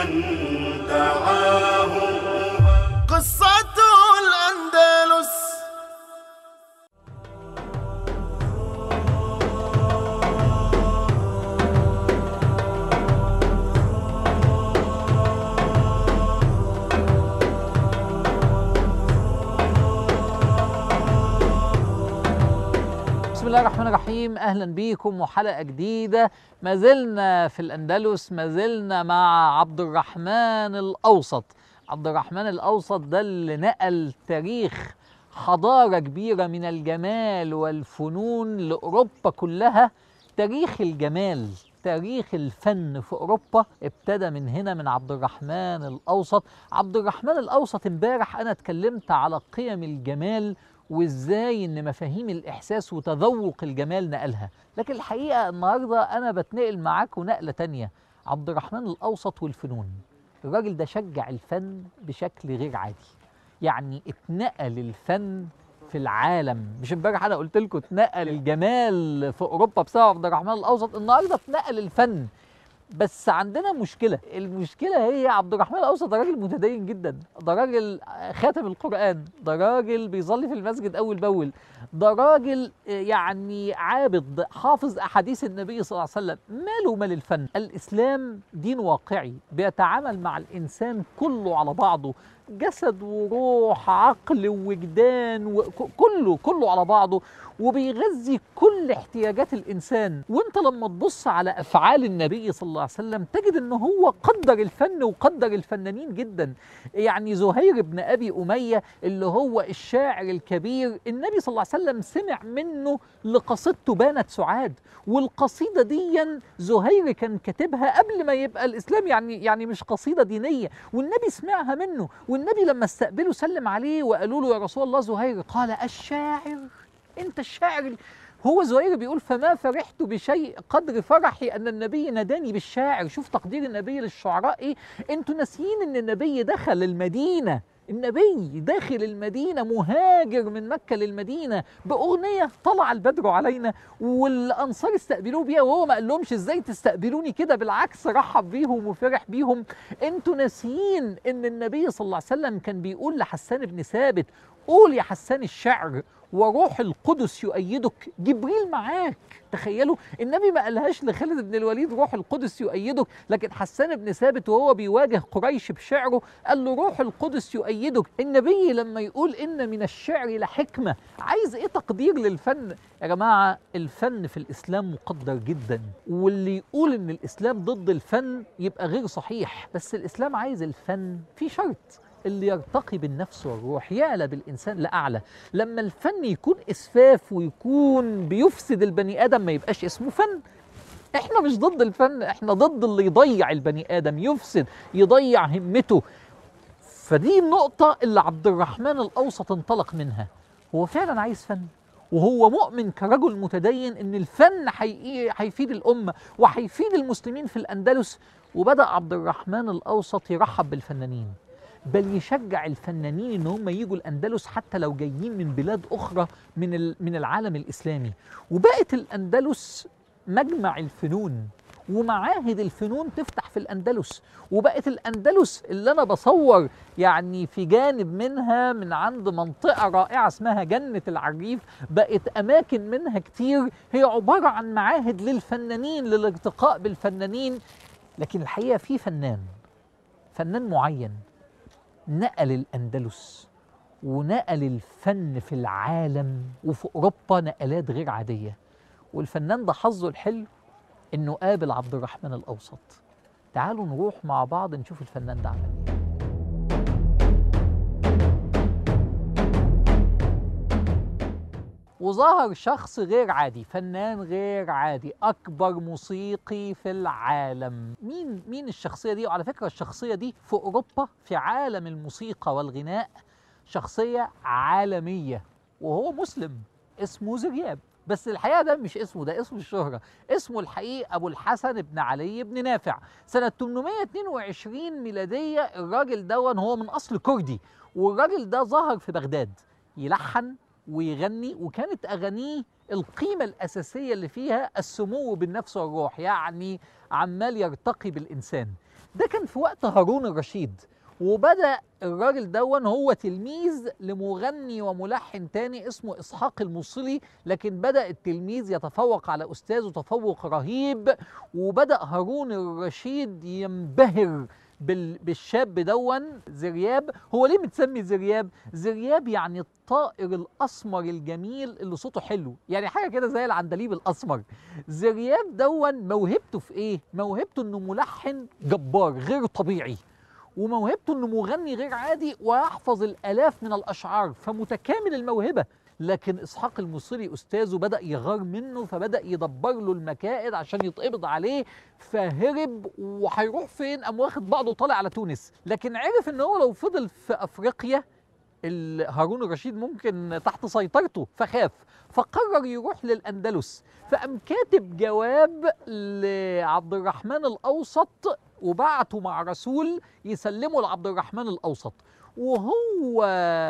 من دعاه قصة الأندلس بسم الله الرحمن الرحيم اهلا بيكم وحلقه جديده ما زلنا في الاندلس ما زلنا مع عبد الرحمن الاوسط عبد الرحمن الاوسط ده اللي نقل تاريخ حضاره كبيره من الجمال والفنون لاوروبا كلها تاريخ الجمال تاريخ الفن في اوروبا ابتدى من هنا من عبد الرحمن الاوسط عبد الرحمن الاوسط امبارح انا اتكلمت على قيم الجمال وازاي ان مفاهيم الاحساس وتذوق الجمال نقلها لكن الحقيقه النهارده انا بتنقل معاكم نقله تانية عبد الرحمن الاوسط والفنون الراجل ده شجع الفن بشكل غير عادي يعني اتنقل الفن في العالم مش امبارح انا قلت لكم اتنقل الجمال في اوروبا بسبب عبد الرحمن الاوسط النهارده اتنقل الفن بس عندنا مشكله المشكله هي عبد الرحمن الاوسط ده راجل متدين جدا ده راجل خاتم القران ده راجل بيصلي في المسجد اول باول ده راجل يعني عابد حافظ احاديث النبي صلى الله عليه وسلم ماله مال الفن الاسلام دين واقعي بيتعامل مع الانسان كله على بعضه جسد وروح عقل ووجدان وكله كله على بعضه وبيغذي كل احتياجات الانسان وانت لما تبص على افعال النبي صلى الله عليه وسلم تجد ان هو قدر الفن وقدر الفنانين جدا يعني زهير بن ابي اميه اللي هو الشاعر الكبير النبي صلى الله عليه وسلم سمع منه لقصيدته بانت سعاد والقصيده دي زهير كان كاتبها قبل ما يبقى الاسلام يعني يعني مش قصيده دينيه والنبي سمعها منه والنبي لما استقبله سلم عليه وقالوا له يا رسول الله زهير قال الشاعر انت الشاعر هو زهير بيقول فما فرحت بشيء قدر فرحي ان النبي ناداني بالشاعر شوف تقدير النبي للشعراء ايه انتوا ناسيين ان النبي دخل المدينه النبي داخل المدينة مهاجر من مكة للمدينة بأغنية طلع البدر علينا والأنصار استقبلوه بيها وهو ما قالهمش ازاي تستقبلوني كده بالعكس رحب بيهم وفرح بيهم انتوا ناسيين ان النبي صلى الله عليه وسلم كان بيقول لحسان بن ثابت قول يا حسان الشعر وروح القدس يؤيدك جبريل معاك تخيلوا النبي ما قالهاش لخالد بن الوليد روح القدس يؤيدك لكن حسان بن ثابت وهو بيواجه قريش بشعره قال له روح القدس يؤيدك النبي لما يقول ان من الشعر لحكمه عايز ايه تقدير للفن يا جماعه الفن في الاسلام مقدر جدا واللي يقول ان الاسلام ضد الفن يبقى غير صحيح بس الاسلام عايز الفن في شرط اللي يرتقي بالنفس والروح يعلى بالإنسان لأعلى لما الفن يكون إسفاف ويكون بيفسد البني آدم ما يبقاش اسمه فن احنا مش ضد الفن احنا ضد اللي يضيع البني آدم يفسد يضيع همته فدي النقطة اللي عبد الرحمن الأوسط انطلق منها هو فعلا عايز فن وهو مؤمن كرجل متدين ان الفن هيفيد الامه وهيفيد المسلمين في الاندلس وبدا عبد الرحمن الاوسط يرحب بالفنانين بل يشجع الفنانين ان هم يجوا الاندلس حتى لو جايين من بلاد اخرى من من العالم الاسلامي وبقت الاندلس مجمع الفنون ومعاهد الفنون تفتح في الاندلس وبقت الاندلس اللي انا بصور يعني في جانب منها من عند منطقه رائعه اسمها جنه العريف بقت اماكن منها كتير هي عباره عن معاهد للفنانين للالتقاء بالفنانين لكن الحقيقه في فنان فنان معين نقل الأندلس ونقل الفن في العالم وفي أوروبا نقلات غير عادية والفنان ده حظه الحلو إنه قابل عبد الرحمن الأوسط تعالوا نروح مع بعض نشوف الفنان ده عمل إيه وظهر شخص غير عادي فنان غير عادي اكبر موسيقي في العالم مين مين الشخصيه دي وعلى فكره الشخصيه دي في اوروبا في عالم الموسيقى والغناء شخصيه عالميه وهو مسلم اسمه زرياب بس الحقيقه ده مش اسمه ده اسم الشهره اسمه الحقيقي ابو الحسن بن علي بن نافع سنه 822 ميلاديه الراجل دون هو من اصل كردي والراجل ده ظهر في بغداد يلحن ويغني وكانت اغانيه القيمه الاساسيه اللي فيها السمو بالنفس والروح يعني عمال يرتقي بالانسان ده كان في وقت هارون الرشيد وبدأ الراجل دون هو تلميذ لمغني وملحن تاني اسمه إسحاق الموصلي لكن بدأ التلميذ يتفوق على أستاذه تفوق رهيب وبدأ هارون الرشيد ينبهر بال- بالشاب دون زرياب هو ليه متسمي زرياب زرياب يعني الطائر الاسمر الجميل اللي صوته حلو يعني حاجه كده زي العندليب الاسمر زرياب دون موهبته في ايه موهبته انه ملحن جبار غير طبيعي وموهبته انه مغني غير عادي ويحفظ الالاف من الاشعار فمتكامل الموهبه لكن اسحاق المصري استاذه بدا يغار منه فبدا يدبر له المكائد عشان يتقبض عليه فهرب وهيروح فين قام واخد بعضه وطالع على تونس لكن عرف ان هو لو فضل في افريقيا ال- هارون الرشيد ممكن تحت سيطرته فخاف فقرر يروح للاندلس فقام كاتب جواب لعبد الرحمن الاوسط وبعته مع رسول يسلمه لعبد الرحمن الاوسط وهو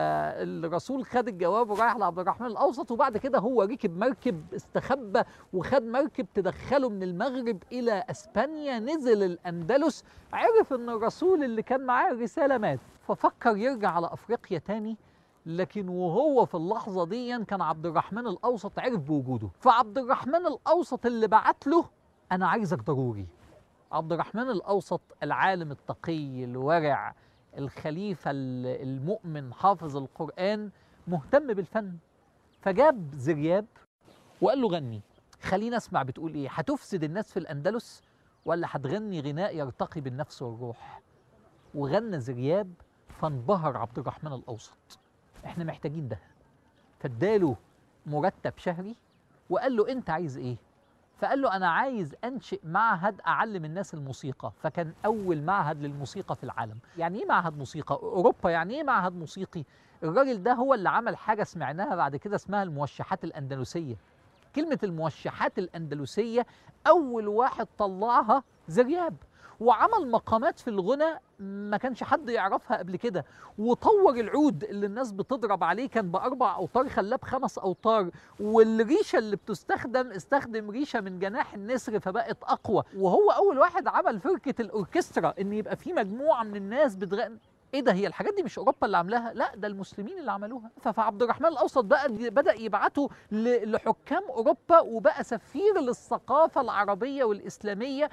الرسول خد الجواب ورايح لعبد الرحمن الاوسط وبعد كده هو ركب مركب استخبى وخد مركب تدخله من المغرب الى اسبانيا نزل الاندلس عرف ان الرسول اللي كان معاه الرساله مات ففكر يرجع على افريقيا تاني لكن وهو في اللحظه دي كان عبد الرحمن الاوسط عرف بوجوده فعبد الرحمن الاوسط اللي بعت له انا عايزك ضروري عبد الرحمن الاوسط العالم التقي الورع الخليفه ال- المؤمن حافظ القران مهتم بالفن فجاب زرياب وقال له غني خلينا اسمع بتقول ايه هتفسد الناس في الاندلس ولا هتغني غناء يرتقي بالنفس والروح وغنى زرياب فانبهر عبد الرحمن الاوسط احنا محتاجين ده فاداله مرتب شهري وقال له انت عايز ايه فقال له انا عايز انشئ معهد اعلم الناس الموسيقى فكان اول معهد للموسيقى في العالم يعني ايه معهد موسيقى اوروبا يعني ايه معهد موسيقي الراجل ده هو اللي عمل حاجه سمعناها بعد كده اسمها الموشحات الاندلسيه كلمه الموشحات الاندلسيه اول واحد طلعها زرياب وعمل مقامات في الغنى ما كانش حد يعرفها قبل كده وطور العود اللي الناس بتضرب عليه كان باربع اوتار خلاه بخمس اوتار والريشه اللي بتستخدم استخدم ريشه من جناح النسر فبقت اقوى وهو اول واحد عمل فرقه الاوركسترا ان يبقى في مجموعه من الناس بتغني ايه ده هي الحاجات دي مش اوروبا اللي عاملاها لا ده المسلمين اللي عملوها فعبد الرحمن الاوسط بقى بدا يبعته ل- لحكام اوروبا وبقى سفير للثقافه العربيه والاسلاميه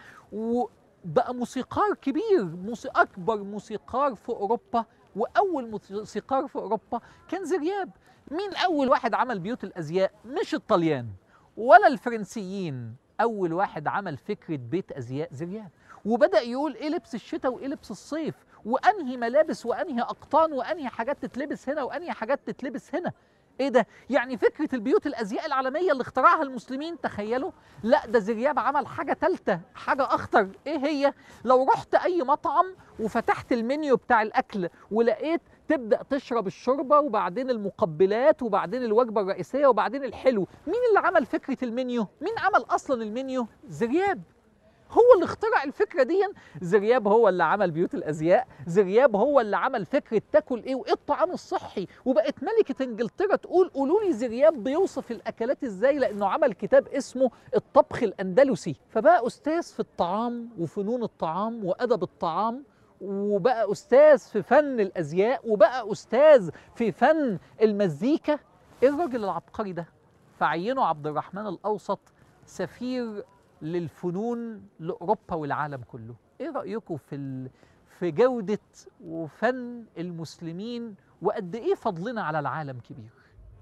وبقى موسيقار كبير موسي اكبر موسيقار في اوروبا واول موسيقار في اوروبا كان زرياب مين اول واحد عمل بيوت الازياء مش الطليان ولا الفرنسيين اول واحد عمل فكره بيت ازياء زرياب وبدا يقول ايه لبس الشتاء وايه لبس الصيف وانهي ملابس وانهي اقطان وانهي حاجات تتلبس هنا وانهي حاجات تتلبس هنا ايه ده يعني فكره البيوت الازياء العالميه اللي اخترعها المسلمين تخيلوا لا ده زرياب عمل حاجه ثالثه حاجه اخطر ايه هي لو رحت اي مطعم وفتحت المنيو بتاع الاكل ولقيت تبدا تشرب الشوربه وبعدين المقبلات وبعدين الوجبه الرئيسيه وبعدين الحلو مين اللي عمل فكره المنيو مين عمل اصلا المنيو زرياب هو اللي اخترع الفكره دي زرياب هو اللي عمل بيوت الازياء زرياب هو اللي عمل فكره تاكل ايه وايه الطعام الصحي وبقت ملكه انجلترا تقول قولوا لي زرياب بيوصف الاكلات ازاي لانه عمل كتاب اسمه الطبخ الاندلسي فبقى استاذ في الطعام وفنون الطعام وادب الطعام وبقى استاذ في فن الازياء وبقى استاذ في فن المزيكا ايه الراجل العبقري ده فعينه عبد الرحمن الاوسط سفير للفنون لاوروبا والعالم كله ايه رايكم في ال... في جوده وفن المسلمين وقد ايه فضلنا على العالم كبير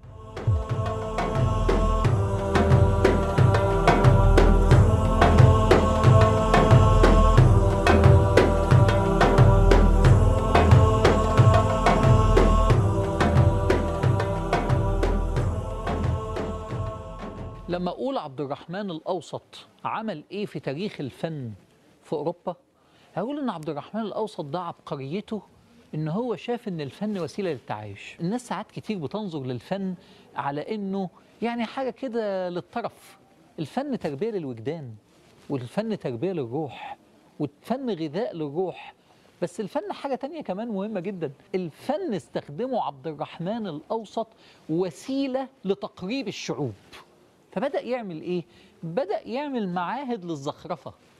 لما اقول عبد الرحمن الاوسط عمل ايه في تاريخ الفن في اوروبا هقول ان عبد الرحمن الاوسط ده عبقريته ان هو شاف ان الفن وسيله للتعايش الناس ساعات كتير بتنظر للفن على انه يعني حاجه كده للطرف الفن تربيه للوجدان والفن تربيه للروح والفن غذاء للروح بس الفن حاجة تانية كمان مهمة جدا الفن استخدمه عبد الرحمن الأوسط وسيلة لتقريب الشعوب فبدأ يعمل إيه؟ بدأ يعمل معاهد للزخرفة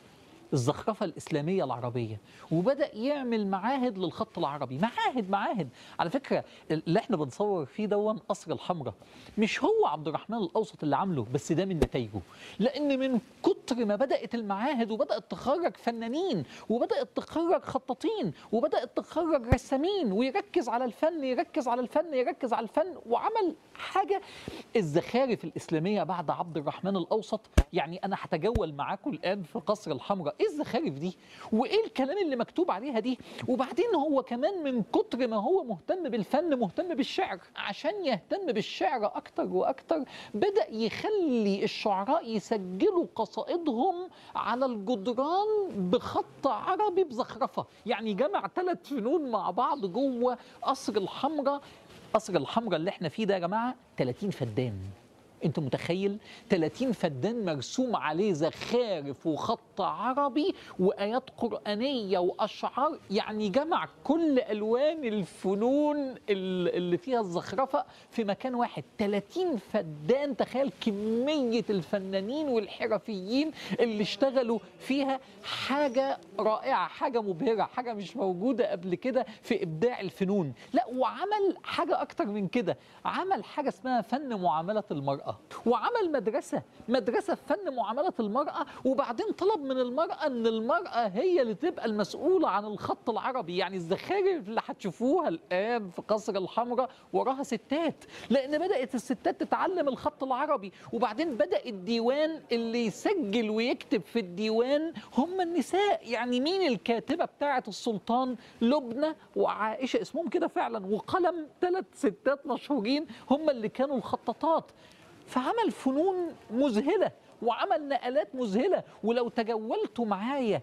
الزخرفة الإسلامية العربية وبدأ يعمل معاهد للخط العربي معاهد معاهد على فكرة اللي احنا بنصور فيه دون قصر الحمراء مش هو عبد الرحمن الأوسط اللي عامله بس ده من نتائجه لأن من كتر ما بدأت المعاهد وبدأت تخرج فنانين وبدأت تخرج خطاطين وبدأت تخرج رسامين ويركز على الفن يركز على الفن يركز على الفن وعمل حاجة الزخارف الإسلامية بعد عبد الرحمن الأوسط يعني أنا هتجول معاكم الآن في قصر الحمراء إيه الزخارف دي وإيه الكلام اللي مكتوب عليها دي وبعدين هو كمان من كتر ما هو مهتم بالفن مهتم بالشعر عشان يهتم بالشعر أكتر وأكتر بدأ يخلي الشعراء يسجلوا قصائدهم على الجدران بخط عربي بزخرفة يعني جمع ثلاث فنون مع بعض جوه قصر الحمراء قصر الحمراء اللي احنا فيه ده يا جماعه 30 فدان انت متخيل 30 فدان مرسوم عليه زخارف وخط عربي وايات قرانيه واشعار يعني جمع كل الوان الفنون ال- اللي فيها الزخرفه في مكان واحد 30 فدان تخيل كميه الفنانين والحرفيين اللي اشتغلوا فيها حاجه رائعه حاجه مبهره حاجه مش موجوده قبل كده في ابداع الفنون لا وعمل حاجه اكتر من كده عمل حاجه اسمها فن معامله المراه وعمل مدرسه مدرسه في فن معامله المراه وبعدين طلب من المراه ان المراه هي اللي تبقى المسؤوله عن الخط العربي يعني الزخارف اللي هتشوفوها الان في قصر الحمراء وراها ستات لان بدات الستات تتعلم الخط العربي وبعدين بدا الديوان اللي يسجل ويكتب في الديوان هم النساء يعني مين الكاتبه بتاعه السلطان لبنى وعائشه اسمهم كده فعلا وقلم ثلاث ستات مشهورين هم اللي كانوا الخطاطات فعمل فنون مذهله وعمل نقلات مذهله ولو تجولتوا معايا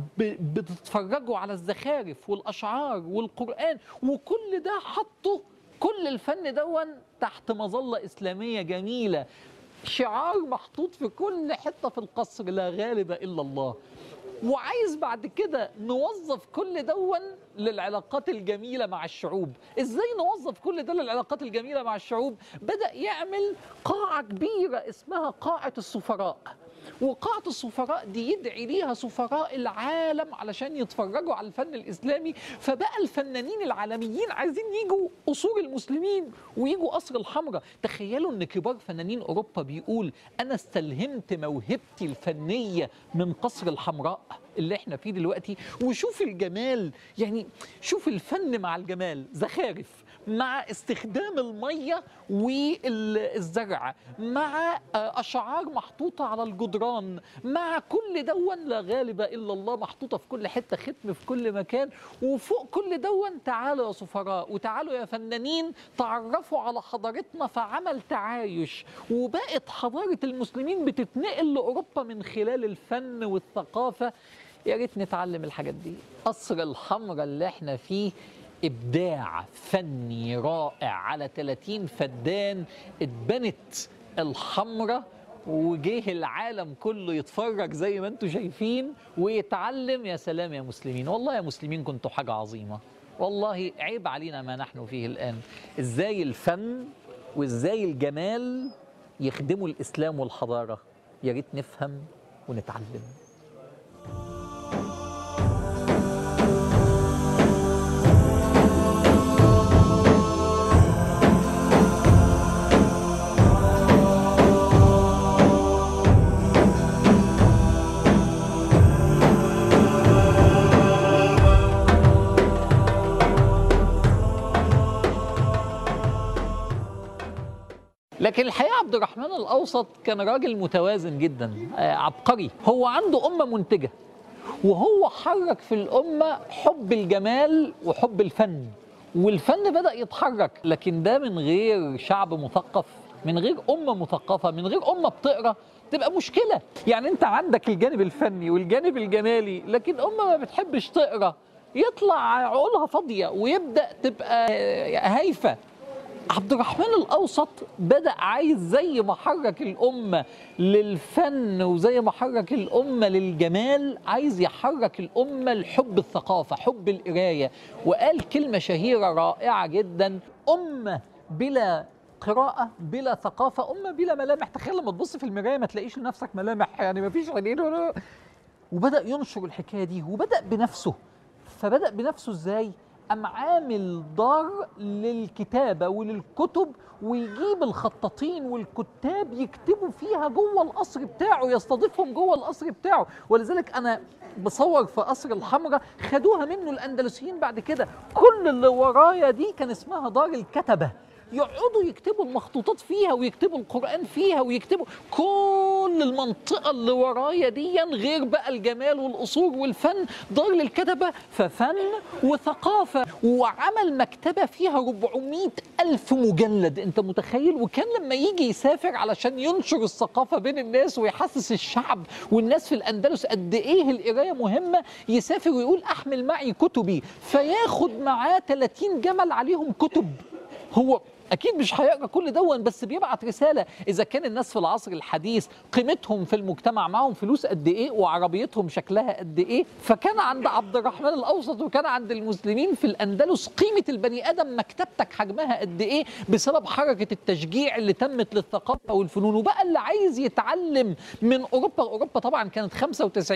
ب- بتتفرجوا على الزخارف والاشعار والقران وكل ده حطه كل الفن دون تحت مظله اسلاميه جميله شعار محطوط في كل حته في القصر لا غالب الا الله وعايز بعد كده نوظف كل دون للعلاقات الجميله مع الشعوب ازاي نوظف كل ده للعلاقات الجميله مع الشعوب بدا يعمل قاعه كبيره اسمها قاعه السفراء وقاعة السفراء دي يدعي ليها سفراء العالم علشان يتفرجوا على الفن الإسلامي فبقى الفنانين العالميين عايزين يجوا قصور المسلمين ويجوا قصر الحمراء تخيلوا ان كبار فنانين أوروبا بيقول أنا استلهمت موهبتي الفنية من قصر الحمراء اللي احنا فيه دلوقتي وشوف الجمال يعني شوف الفن مع الجمال زخارف مع استخدام المية والزرع مع آه، أشعار محطوطة على الجدران مع كل دون لا غالب إلا الله محطوطة في كل حتة ختم في كل مكان وفوق كل دون تعالوا يا سفراء وتعالوا يا فنانين تعرفوا على حضارتنا فعمل تعايش وبقت حضارة المسلمين بتتنقل لأوروبا من خلال الفن والثقافة يا ريت نتعلم الحاجات دي قصر الحمراء اللي احنا فيه ابداع فني رائع على 30 فدان اتبنت الحمراء وجه العالم كله يتفرج زي ما انتم شايفين ويتعلم يا سلام يا مسلمين والله يا مسلمين كنتوا حاجة عظيمة والله عيب علينا ما نحن فيه الآن ازاي الفن وازاي الجمال يخدموا الإسلام والحضارة يا ريت نفهم ونتعلم لكن الحقيقه عبد الرحمن الاوسط كان راجل متوازن جدا آه، عبقري هو عنده امه منتجه وهو حرك في الامه حب الجمال وحب الفن والفن بدا يتحرك لكن ده من غير شعب مثقف من غير امه مثقفه من غير امه بتقرا تبقى مشكله يعني انت عندك الجانب الفني والجانب الجمالي لكن امه ما بتحبش تقرا يطلع عقولها فاضيه ويبدا تبقى آه، هايفه عبد الرحمن الأوسط بدأ عايز زي ما حرك الأمة للفن وزي ما حرك الأمة للجمال عايز يحرك الأمة لحب الثقافة حب القراية وقال كلمة شهيرة رائعة جدا أمة بلا قراءة بلا ثقافة أمة بلا ملامح تخيل لما تبص في المراية ما تلاقيش لنفسك ملامح يعني ما فيش عينين ولا وبدا ينشر الحكايه دي وبدا بنفسه فبدا بنفسه ازاي قام عامل دار للكتابه وللكتب ويجيب الخطاطين والكتاب يكتبوا فيها جوه القصر بتاعه يستضيفهم جوه القصر بتاعه ولذلك انا بصور في قصر الحمراء خدوها منه الاندلسيين بعد كده كل اللي ورايا دي كان اسمها دار الكتبه يقعدوا يكتبوا المخطوطات فيها ويكتبوا القرآن فيها ويكتبوا كل المنطقة اللي ورايا دي غير بقى الجمال والقصور والفن دار للكتبة ففن وثقافة وعمل مكتبة فيها 400 ألف مجلد أنت متخيل وكان لما يجي يسافر علشان ينشر الثقافة بين الناس ويحسس الشعب والناس في الأندلس قد إيه القراية مهمة يسافر ويقول أحمل معي كتبي فياخد معاه 30 جمل عليهم كتب هو اكيد مش هيقرا كل دون بس بيبعت رساله اذا كان الناس في العصر الحديث قيمتهم في المجتمع معاهم فلوس قد ايه وعربيتهم شكلها قد ايه فكان عند عبد الرحمن الاوسط وكان عند المسلمين في الاندلس قيمه البني ادم مكتبتك حجمها قد ايه بسبب حركه التشجيع اللي تمت للثقافه والفنون وبقى اللي عايز يتعلم من اوروبا اوروبا طبعا كانت 95%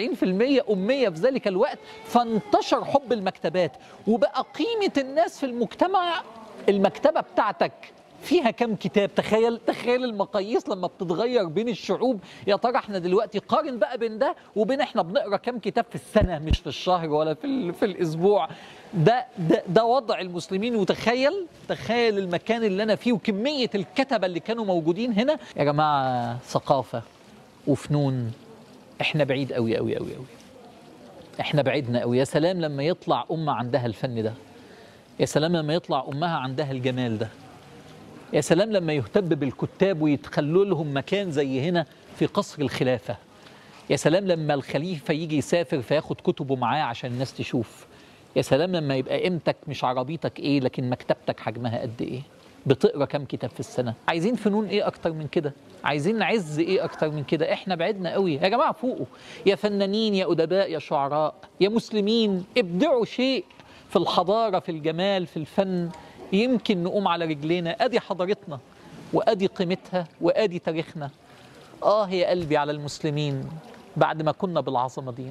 اميه في ذلك الوقت فانتشر حب المكتبات وبقى قيمه الناس في المجتمع المكتبه بتاعتك فيها كم كتاب تخيل تخيل المقاييس لما بتتغير بين الشعوب يا ترى احنا دلوقتي قارن بقى بين ده وبين احنا بنقرا كم كتاب في السنه مش في الشهر ولا في ال- في الاسبوع ده ده ده وضع المسلمين وتخيل تخيل المكان اللي انا فيه وكميه الكتبه اللي كانوا موجودين هنا يا جماعه ثقافه وفنون احنا بعيد قوي قوي قوي قوي احنا بعدنا قوي يا سلام لما يطلع امه عندها الفن ده يا سلام لما يطلع امها عندها الجمال ده يا سلام لما يهتم بالكتاب ويتخلوا لهم مكان زي هنا في قصر الخلافه يا سلام لما الخليفه يجي يسافر فياخد كتبه معاه عشان الناس تشوف يا سلام لما يبقى قيمتك مش عربيتك ايه لكن مكتبتك حجمها قد ايه بتقرا كام كتاب في السنه عايزين فنون ايه اكتر من كده عايزين عز ايه اكتر من كده احنا بعدنا قوي يا جماعه فوقوا يا فنانين يا ادباء يا شعراء يا مسلمين ابدعوا شيء في الحضاره في الجمال في الفن يمكن نقوم على رجلينا ادي حضارتنا وادي قيمتها وادي تاريخنا اه يا قلبي على المسلمين بعد ما كنا بالعظمه دي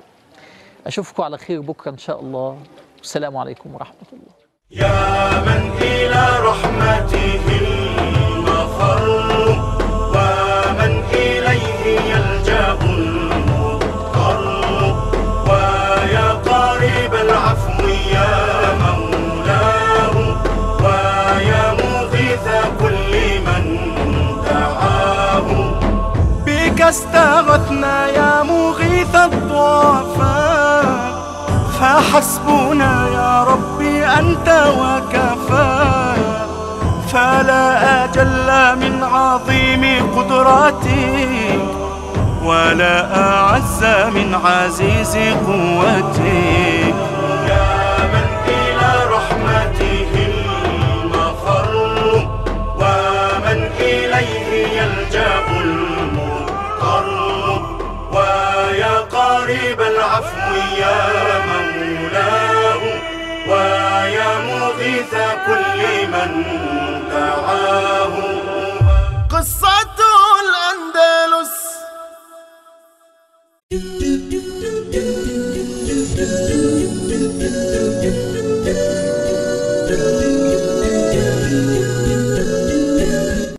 اشوفكم على خير بكره ان شاء الله والسلام عليكم ورحمه الله يا من إلى رحمته المفر ومن إليه يلجأ المضطر ويا قريب العفو يا مولاه ويا مغيث كل من دعاه بك استغثنا يا مغيث الضعفاء فحسبنا يا ربي أنت وكفى فلا أجل من عظيم قدرتك ولا أعز من عزيز قوتك يا من إلى رحمته المفر ومن إليه يلجأ المضطر ويا قريب العفو يا مولاه ويا مغيث كل من دعاه قصة